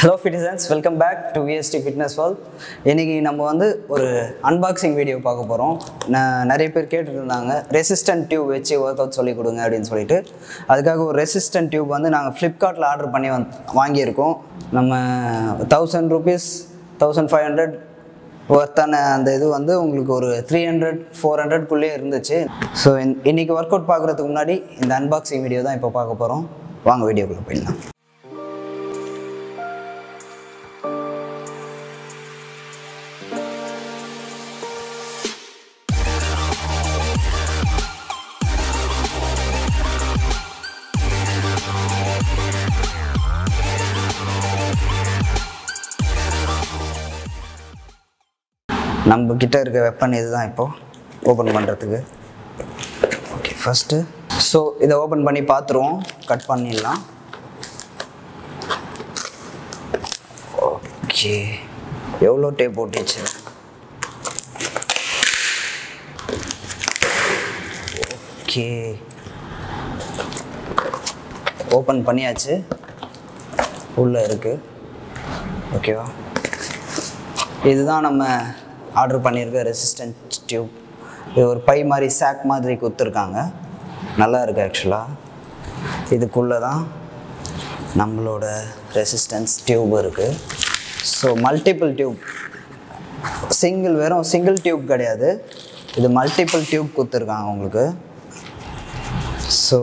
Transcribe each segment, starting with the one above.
hello fitizens welcome back to VST fitness wall இன்றைக்கி நம்ம வந்து ஒரு அன்பாக்சிங் வீடியோ பார்க்க போகிறோம் நிறைய பேர் கேட்டுட்டு இருந்தாங்க ரெசிஸ்டன்ட் டியூப் வச்சு ஒர்க் அவுட் சொல்லி கொடுங்க அப்படின்னு சொல்லிட்டு அதுக்காக ஒரு ரெசிஸ்டன்ட் டியூப் வந்து நாங்கள் ஃப்ளிப்கார்ட்டில் ஆர்டர் பண்ணி வந் வாங்கியிருக்கோம் நம்ம thousand rupees thousand five hundred ஒர்த்தான அந்த இது வந்து உங்களுக்கு ஒரு த்ரீ ஹண்ட்ரட் ஃபோர் ஹண்ட்ரட்குள்ளேயே இருந்துச்சு ஸோ இன்றைக்கி ஒர்க் அவுட் பார்க்குறதுக்கு முன்னாடி இந்த அன்பாக்சிங் வீடியோ தான் இப்போ பார்க்க போகிறோம் வாங்க வீடியோக்குள்ளே போயிடலாம் நம்ம கிட்ட இருக்க வெப்பன் இதுதான் இப்போ ஓப்பன் பண்ணுறதுக்கு ஓகே ஃபஸ்ட்டு ஸோ இதை ஓப்பன் பண்ணி பார்த்துருவோம் கட் பண்ணிடலாம் ஓகே எவ்வளோ டேப் போட்டுச்சு ஓகே ஓப்பன் பண்ணியாச்சு உள்ளே இருக்குது ஓகேவா இதுதான் நம்ம ஆர்டர் பண்ணியிருக்க ரெசிஸ்டன்ட் டியூப் இது ஒரு பை மாதிரி சாக் மாதிரி கொடுத்துருக்காங்க நல்லா இருக்குது ஆக்சுவலாக இதுக்குள்ளே தான் நம்மளோட ரெசிஸ்டன்ஸ் டியூப் இருக்குது ஸோ மல்டிபிள் டியூப் சிங்கிள் வெறும் சிங்கிள் டியூப் கிடையாது இது மல்டிபிள் டியூப் கொடுத்துருக்காங்க உங்களுக்கு ஸோ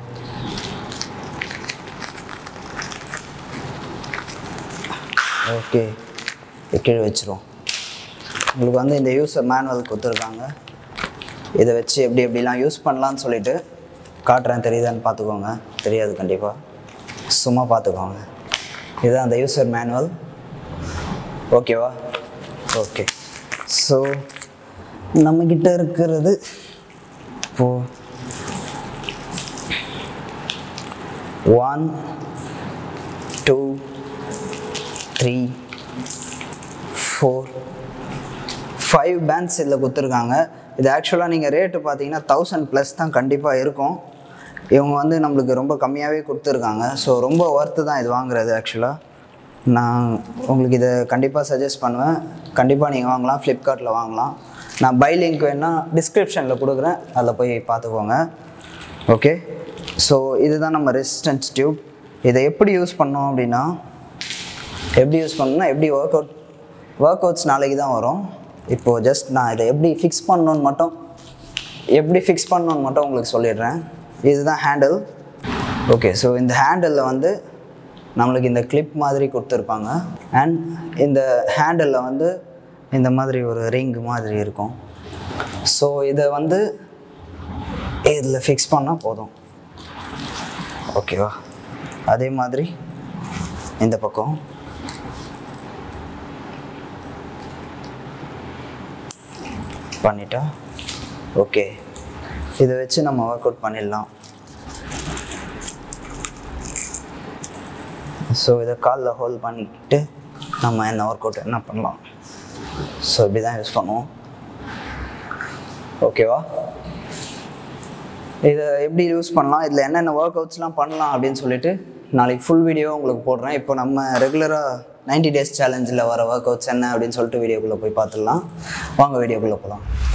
ஓகே கீழே வச்சிரும் உங்களுக்கு வந்து இந்த யூஸர் மேனுவல் கொடுத்துருக்காங்க இதை வச்சு எப்படி எப்படிலாம் யூஸ் பண்ணலான்னு சொல்லிட்டு காட்டுறேன் தெரியுதான்னு பார்த்துக்கோங்க தெரியாது கண்டிப்பாக சும்மா பார்த்துக்கோங்க இதுதான் அந்த யூசர் மேனுவல் ஓகேவா ஓகே ஸோ நம்மக்கிட்ட இருக்கிறது இப்போது one two three four five bands இதில் கொடுத்துருக்காங்க இது ஆக்சுவலாக நீங்கள் ரேட்டு பார்த்தீங்கன்னா தௌசண்ட் ப்ளஸ் தான் கண்டிப்பாக இருக்கும் இவங்க வந்து நம்மளுக்கு ரொம்ப கம்மியாகவே கொடுத்துருக்காங்க ஸோ ரொம்ப ஒர்த்து தான் இது வாங்குறது ஆக்சுவலாக நான் உங்களுக்கு இதை கண்டிப்பாக சஜஸ்ட் பண்ணுவேன் கண்டிப்பாக நீங்கள் வாங்கலாம் ஃப்ளிப்கார்ட்டில் வாங்கலாம் நான் பை லிங்க் வேணால் டிஸ்கிரிப்ஷனில் கொடுக்குறேன் அதில் போய் பார்த்துக்கோங்க ஓகே ஸோ இதுதான் நம்ம ரெசிஸ்டன்ஸ் டியூப் இதை எப்படி யூஸ் பண்ணோம் அப்படின்னா எப்படி யூஸ் பண்ணணும்னா எப்படி ஒர்க் அவுட் ஒர்க் அவுட்ஸ் நாளைக்கு தான் வரும் இப்போது ஜஸ்ட் நான் இதை எப்படி ஃபிக்ஸ் பண்ணணுன்னு மட்டும் எப்படி ஃபிக்ஸ் பண்ணணுன்னு மட்டும் உங்களுக்கு சொல்லிடுறேன் இதுதான் ஹேண்டில் ஓகே ஸோ இந்த ஹேண்டிலில் வந்து நம்மளுக்கு இந்த கிளிப் மாதிரி கொடுத்துருப்பாங்க அண்ட் இந்த ஹேண்டிலில் வந்து இந்த மாதிரி ஒரு ரிங் மாதிரி இருக்கும் ஸோ இதை வந்து இதில் ஃபிக்ஸ் பண்ணால் போதும் ஓகேவா அதே மாதிரி இந்த பக்கம் பண்ணிட்டா ஓகே இதை வச்சு நம்ம ஒர்க் அவுட் பண்ணிடலாம் ஸோ இதை காலில் ஹோல்ட் பண்ணிக்கிட்டு நம்ம என்ன ஒர்க் அவுட் என்ன பண்ணலாம் ஸோ இப்படி தான் யூஸ் பண்ணுவோம் ஓகேவா இதை எப்படி யூஸ் பண்ணலாம் இதில் என்னென்ன ஒர்க் அவுட்ஸ்லாம் பண்ணலாம் அப்படின்னு சொல்லிட்டு நாளைக்கு ஃபுல் வீடியோ உங்களுக்கு போடுறேன் இப்போ நம்ம ரெகுலராக 90 டேஸ் சேலஞ்சில் வர ஒர்க் அவுட்ஸ் என்ன அப்படின்னு சொல்லிட்டு வீடியோக்குள்ளே போய் பார்த்துடலாம் வாங்க வீடியோக்குள்ளே போகலாம்